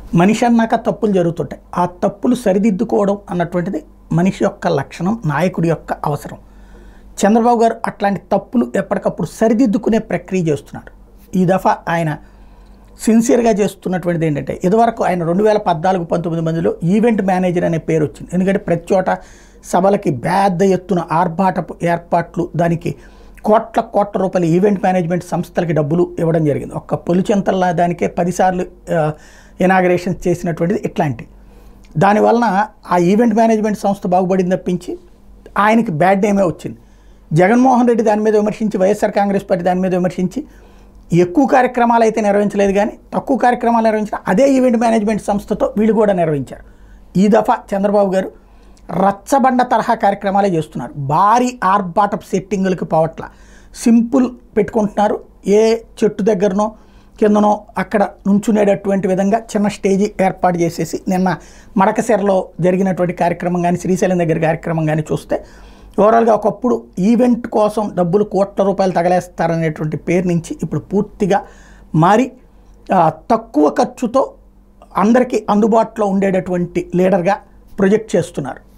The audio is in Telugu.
మనిషి అన్నాక తప్పులు జరుగుతుంటాయి ఆ తప్పులు సరిదిద్దుకోవడం అన్నటువంటిది మనిషి యొక్క లక్షణం నాయకుడి యొక్క అవసరం చంద్రబాబు గారు అట్లాంటి తప్పులు ఎప్పటికప్పుడు సరిదిద్దుకునే ప్రక్రియ చేస్తున్నారు ఈ దఫా ఆయన సిన్సియర్గా చేస్తున్నటువంటిది ఏంటంటే ఇదివరకు ఆయన రెండు వేల పద్నాలుగు పంతొమ్మిది మందిలో ఈవెంట్ మేనేజర్ అనే పేరు వచ్చింది ఎందుకంటే ప్రతి చోట సభలకి పెద్ద ఎత్తున ఆర్భాటపు ఏర్పాట్లు దానికి కోట్ల కోట్ల రూపాయల ఈవెంట్ మేనేజ్మెంట్ సంస్థలకి డబ్బులు ఇవ్వడం జరిగింది ఒక్క పొలిచెంతల్లా దానికే పదిసార్లు ఇనాగరేషన్ చేసినటువంటిది ఇట్లాంటి దానివలన ఆ ఈవెంట్ మేనేజ్మెంట్ సంస్థ బాగుపడింది తప్పించి ఆయనకి బ్యాడ్ నేమే వచ్చింది జగన్మోహన్ రెడ్డి దాని మీద విమర్శించి వైఎస్ఆర్ కాంగ్రెస్ పార్టీ దాని మీద విమర్శించి ఎక్కువ కార్యక్రమాలు అయితే నిర్వహించలేదు కానీ తక్కువ కార్యక్రమాలు నిర్వహించిన అదే ఈవెంట్ మేనేజ్మెంట్ సంస్థతో వీళ్ళు కూడా నిర్వహించారు ఈ దఫా చంద్రబాబు గారు రచ్చబండ తరహా కార్యక్రమాలే చేస్తున్నారు భారీ ఆర్భాటపు సెట్టింగులకి పోవట్ల సింపుల్ పెట్టుకుంటున్నారు ఏ చెట్టు దగ్గరనో కిందనో అక్కడ నుంచునేటటువంటి విధంగా చిన్న స్టేజీ ఏర్పాటు చేసేసి నిన్న మడకశెరలో జరిగినటువంటి కార్యక్రమం కానీ శ్రీశైలం దగ్గర కార్యక్రమం కానీ చూస్తే ఓవరాల్గా ఒకప్పుడు ఈవెంట్ కోసం డబ్బులు కోట్ల రూపాయలు తగలేస్తారనేటువంటి పేరు నుంచి ఇప్పుడు పూర్తిగా మారి ఆ, తక్కువ ఖర్చుతో అందరికీ అందుబాటులో ఉండేటటువంటి లీడర్గా ప్రొజెక్ట్ చేస్తున్నారు